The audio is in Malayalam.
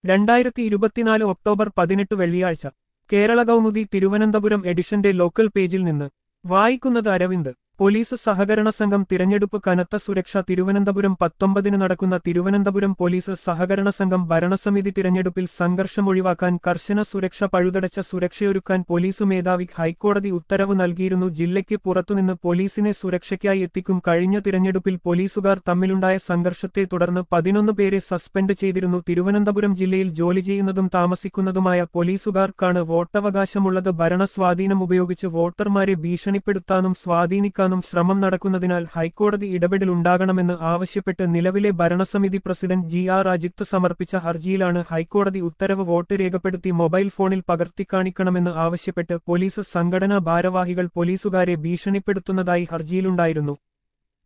രണ്ടായിരത്തി ഇരുപത്തിനാല് ഒക്ടോബർ പതിനെട്ട് വെള്ളിയാഴ്ച കേരള കൗമുദി തിരുവനന്തപുരം എഡിഷന്റെ ലോക്കൽ പേജിൽ നിന്ന് വായിക്കുന്നത് അരവിന്ദ് പോലീസ് സഹകരണ സംഘം തിരഞ്ഞെടുപ്പ് കനത്ത സുരക്ഷ തിരുവനന്തപുരം പത്തൊമ്പതിന് നടക്കുന്ന തിരുവനന്തപുരം പോലീസ് സഹകരണ സംഘം ഭരണസമിതി തിരഞ്ഞെടുപ്പിൽ സംഘർഷം ഒഴിവാക്കാൻ കർശന സുരക്ഷ പഴുതടച്ച സുരക്ഷയൊരുക്കാൻ പോലീസ് മേധാവി ഹൈക്കോടതി ഉത്തരവ് നൽകിയിരുന്നു ജില്ലയ്ക്ക് പുറത്തുനിന്ന് പോലീസിനെ സുരക്ഷയ്ക്കായി എത്തിക്കും കഴിഞ്ഞ തിരഞ്ഞെടുപ്പിൽ പോലീസുകാർ തമ്മിലുണ്ടായ സംഘർഷത്തെ തുടർന്ന് പതിനൊന്ന് പേരെ സസ്പെൻഡ് ചെയ്തിരുന്നു തിരുവനന്തപുരം ജില്ലയിൽ ജോലി ചെയ്യുന്നതും താമസിക്കുന്നതുമായ പോലീസുകാർക്കാണ് വോട്ടവകാശമുള്ളത് ഭരണസ്വാധീനം ഉപയോഗിച്ച് വോട്ടർമാരെ ഭീഷണിപ്പെടുത്താനും സ്വാധീനിക്കാനും ശ്രമം നടക്കുന്നതിനാൽ ഹൈക്കോടതി ഇടപെടലുണ്ടാകണമെന്ന് ആവശ്യപ്പെട്ട് നിലവിലെ ഭരണസമിതി പ്രസിഡന്റ് ജി ആർ അജിത്ത് സമർപ്പിച്ച ഹർജിയിലാണ് ഹൈക്കോടതി ഉത്തരവ് വോട്ട് രേഖപ്പെടുത്തി മൊബൈൽ ഫോണിൽ പകർത്തിക്കാണിക്കണമെന്ന് ആവശ്യപ്പെട്ട് പോലീസ് സംഘടനാ ഭാരവാഹികൾ പോലീസുകാരെ ഭീഷണിപ്പെടുത്തുന്നതായി ഹർജിയിലുണ്ടായിരുന്നു